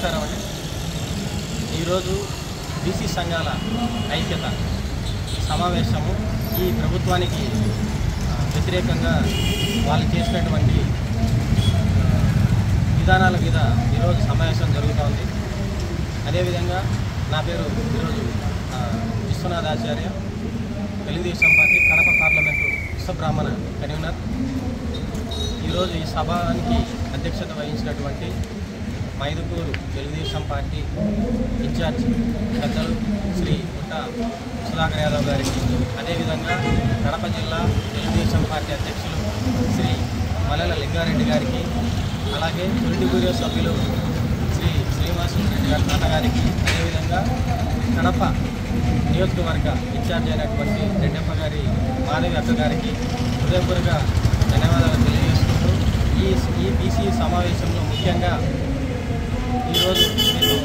నమస్కారం అండి ఈరోజు బీసీ సంఘాల ఐక్యత సమావేశము ఈ ప్రభుత్వానికి ఆ, వ్యతిరేకంగా వాళ్ళు చేసినటువంటి ఆ, విధానాల మీద ఈరోజు సమావేశం జరుగుతోంది అదేవిధంగా నా పేరు ఈరోజు ఆ, Vishwanath Acharya Telugu Desam party Kadapa parliament Vishwabrahmana convener ఈరోజు ఈ సభకి అధ్యక్షత వహించినటువంటి మైదుకూరు తెలుగుదేశం పార్టీ ఇన్ఛార్జ్ పెద్దలు శ్రీ పుట్ట సుధాకర్ యాదవ్ గారికి అదేవిధంగా కడప జిల్లా తెలుగుదేశం పార్టీ అధ్యక్షులు శ్రీ మల్లెల లింగారెడ్డి గారికి అలాగే తొలిటి బ్యూరో సభ్యులు శ్రీ శ్రీనివాసులు రెడ్డి గారి తాతగారికి అదేవిధంగా కడప నియోజకవర్గ ఇన్ఛార్జ్ అయినటువంటి రెడ్డప్ప గారి మాధవి అక్క గారికి హృదయపూర్వక ధన్యవాదాలు తెలియజేసుకుంటూ ఈ ఈ బీసీ సమావేశంలో ముఖ్యంగా ఈరోజు నేను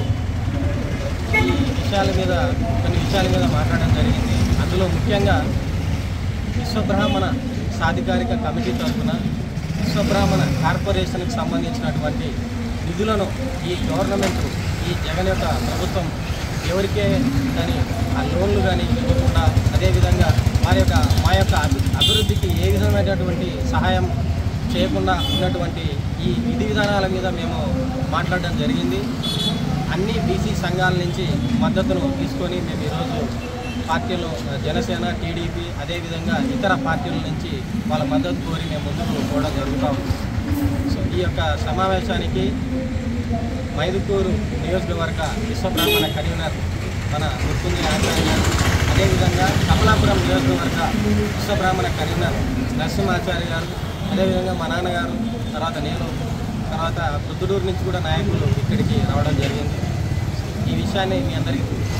ఈ విషయాల మీద కొన్ని విషయాల మీద మాట్లాడడం జరిగింది అందులో ముఖ్యంగా విశ్వబ్రాహ్మణ సాధికారిక కమిటీ తరఫున విశ్వబ్రాహ్మణ కార్పొరేషన్కి సంబంధించినటువంటి నిధులను ఈ గవర్నమెంట్ ఈ జగన్ యొక్క ప్రభుత్వం ఎవరికే కానీ ఆ లోన్లు కానీ ఇవ్వకుండా అదేవిధంగా వారి యొక్క మా యొక్క అభి- అభివృద్ధికి ఏ విధమైనటువంటి సహాయం చేయకుండా ఉన్నటువంటి ఈ విధి విధానాల మీద మేము మాట్లాడడం జరిగింది అన్ని బీసీ సంఘాల నుంచి మద్దతును తీసుకొని మేము ఈరోజు పార్టీలు జనసేన టీడీపీ అదేవిధంగా ఇతర పార్టీల నుంచి వాళ్ళ మద్దతు కోరి మేము ముందుకు పోవడం జరుగుతూ ఉంది సో ఈ యొక్క సమావేశానికి మైదుకూరు నియోజకవర్గ విశ్వబ్రాహ్మణ కన్వీనర్ మన ముత్తుంది ఆచార్య గారు అదేవిధంగా కమలాపురం నియోజకవర్గ విశ్వబ్రాహ్మణ కన్వీనర్ నరసింహాచార్య గారు అదేవిధంగా మా నాన్నగారు తర్వాత నేను తర్వాత ప్రొద్దుటూరు నుంచి కూడా నాయకులు ఇక్కడికి రావడం జరిగింది ఈ విషయాన్ని మీ అందరికీ